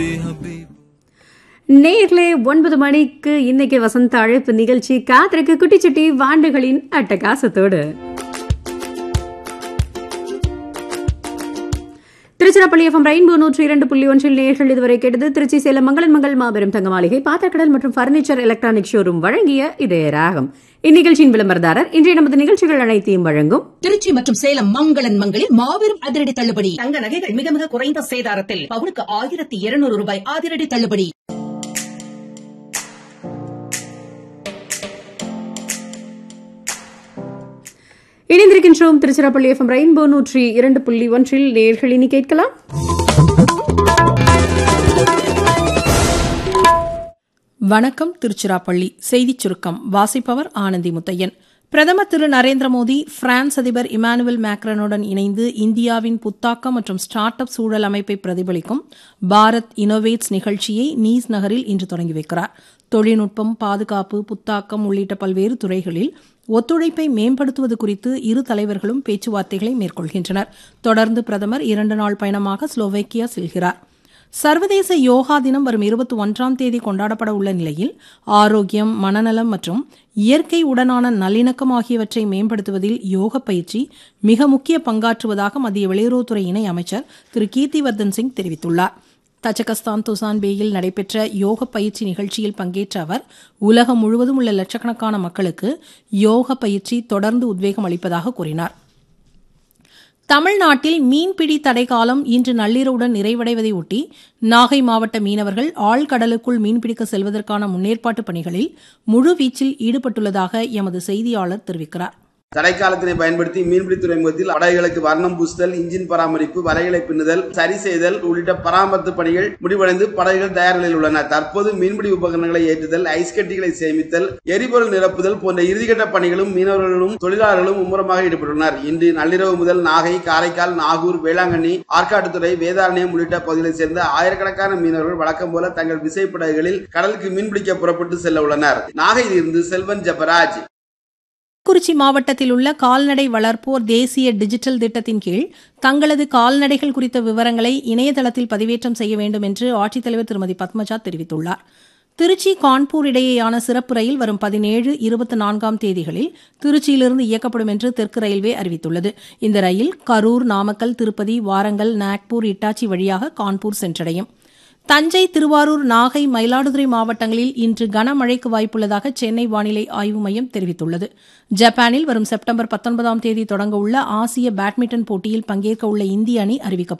நேர்லே ஒன்பது மணிக்கு இன்னைக்கு வசந்த அழைப்பு நிகழ்ச்சி காத்திருக்கு குட்டிச்சுட்டி வாண்டுகளின் அட்டகாசத்தோடு திருச்சிராப்பள்ளி எஃப்எம் ரெயின்போ நூற்றி இரண்டு புள்ளி ஒன்றில் நேர்கள் இதுவரை கேட்டது திருச்சி சேலம் மங்களன் மங்கள் மாபெரும் தங்க மாளிகை பாத்திரக்கடல் மற்றும் பர்னிச்சர் எலக்ட்ரானிக் ஷோரூம் வழங்கிய இதய ராகம் இந்நிகழ்ச்சியின் விளம்பரதாரர் இன்றைய நமது நிகழ்ச்சிகள் அனைத்தையும் வழங்கும் திருச்சி மற்றும் சேலம் மங்களன் மங்களில் மாபெரும் அதிரடி தள்ளுபடி தங்க நகைகள் மிக மிக குறைந்த சேதாரத்தில் பவுனுக்கு ஆயிரத்தி இருநூறு ரூபாய் அதிரடி தள்ளுபடி இணைந்திருக்கின்றோம் திருச்சிராப்பள்ளி எஃப்எம் ரெயின்போ நூற்றி இரண்டு புள்ளி ஒன்றில் நேர்கள் இனி கேட்கலாம் வணக்கம் திருச்சிராப்பள்ளி செய்திச் சுருக்கம் வாசிப்பவர் ஆனந்தி முத்தையன் பிரதமர் திரு நரேந்திர மோடி பிரான்ஸ் அதிபர் இமானுவேல் மேக்ரனுடன் இணைந்து இந்தியாவின் புத்தாக்கம் மற்றும் ஸ்டார்ட் அப் சூழல் அமைப்பை பிரதிபலிக்கும் பாரத் இனோவேட்ஸ் நிகழ்ச்சியை நீஸ் நகரில் இன்று தொடங்கி வைக்கிறார் தொழில்நுட்பம் பாதுகாப்பு புத்தாக்கம் உள்ளிட்ட பல்வேறு துறைகளில் ஒத்துழைப்பை மேம்படுத்துவது குறித்து இரு தலைவர்களும் பேச்சுவார்த்தைகளை மேற்கொள்கின்றனர் தொடர்ந்து பிரதமர் இரண்டு நாள் பயணமாக ஸ்லோவேக்கியா செல்கிறார் சர்வதேச யோகா தினம் வரும் இருபத்தி ஒன்றாம் தேதி கொண்டாடப்பட உள்ள நிலையில் ஆரோக்கியம் மனநலம் மற்றும் இயற்கை உடனான நல்லிணக்கம் ஆகியவற்றை மேம்படுத்துவதில் யோக பயிற்சி மிக முக்கிய பங்காற்றுவதாக மத்திய வெளியுறவுத்துறை இணை அமைச்சர் திரு கீர்த்திவர்தன் சிங் தெரிவித்துள்ளார் தஜகஸ்தான் துசான்பேயில் நடைபெற்ற யோக பயிற்சி நிகழ்ச்சியில் பங்கேற்ற அவர் உலகம் முழுவதும் உள்ள லட்சக்கணக்கான மக்களுக்கு யோக பயிற்சி தொடர்ந்து உத்வேகம் அளிப்பதாக கூறினார் தமிழ்நாட்டில் மீன்பிடி தடைக்காலம் இன்று நள்ளிரவுடன் நிறைவடைவதை ஒட்டி நாகை மாவட்ட மீனவர்கள் ஆழ்கடலுக்குள் மீன்பிடிக்க செல்வதற்கான முன்னேற்பாட்டு பணிகளில் முழுவீச்சில் ஈடுபட்டுள்ளதாக எமது செய்தியாளர் தெரிவிக்கிறார் தடைக்காலத்தினை பயன்படுத்தி மீன்பிடி துறைமுகத்தில் படகுகளுக்கு வர்ணம் பூசுதல் இன்ஜின் பராமரிப்பு வலைகளை பின்னுதல் சரி செய்தல் உள்ளிட்ட பராமரிப்பு பணிகள் முடிவடைந்து படகுகள் தயார் நிலையில் உள்ளன தற்போது மீன்பிடி உபகரணங்களை ஏற்றுதல் ஐஸ் கட்டிகளை சேமித்தல் எரிபொருள் நிரப்புதல் போன்ற இறுதிக்கட்ட பணிகளும் மீனவர்களும் தொழிலாளர்களும் மும்முரமாக ஈடுபட்டுள்ளனர் இன்று நள்ளிரவு முதல் நாகை காரைக்கால் நாகூர் வேளாங்கண்ணி ஆற்காட்டுத்துறை வேதாரண்யம் உள்ளிட்ட பகுதிகளைச் சேர்ந்த ஆயிரக்கணக்கான மீனவர்கள் வழக்கம் போல தங்கள் விசைப்படகுகளில் கடலுக்கு மீன்பிடிக்க புறப்பட்டு செல்ல உள்ளனர் நாகையிலிருந்து செல்வன் ஜபராஜ் குறிச்சி மாவட்டத்தில் உள்ள கால்நடை வளர்ப்போர் தேசிய டிஜிட்டல் திட்டத்தின் கீழ் தங்களது கால்நடைகள் குறித்த விவரங்களை இணையதளத்தில் பதிவேற்றம் செய்ய வேண்டும் என்று ஆட்சித்தலைவர் திருமதி பத்மஜா தெரிவித்துள்ளார் திருச்சி கான்பூர் இடையேயான சிறப்பு ரயில் வரும் பதினேழு இருபத்தி நான்காம் தேதிகளில் திருச்சியிலிருந்து இயக்கப்படும் என்று தெற்கு ரயில்வே அறிவித்துள்ளது இந்த ரயில் கரூர் நாமக்கல் திருப்பதி வாரங்கல் நாக்பூர் இட்டாச்சி வழியாக கான்பூர் சென்றடையும் தஞ்சை திருவாரூர் நாகை மயிலாடுதுறை மாவட்டங்களில் இன்று கனமழைக்கு வாய்ப்புள்ளதாக சென்னை வானிலை ஆய்வு மையம் தெரிவித்துள்ளது ஜப்பானில் வரும் செப்டம்பர் பத்தொன்பதாம் தேதி தொடங்க உள்ள ஆசிய பேட்மிண்டன் போட்டியில் பங்கேற்க உள்ள இந்திய அணி அறிவிக்கப்பட்டுள்ளது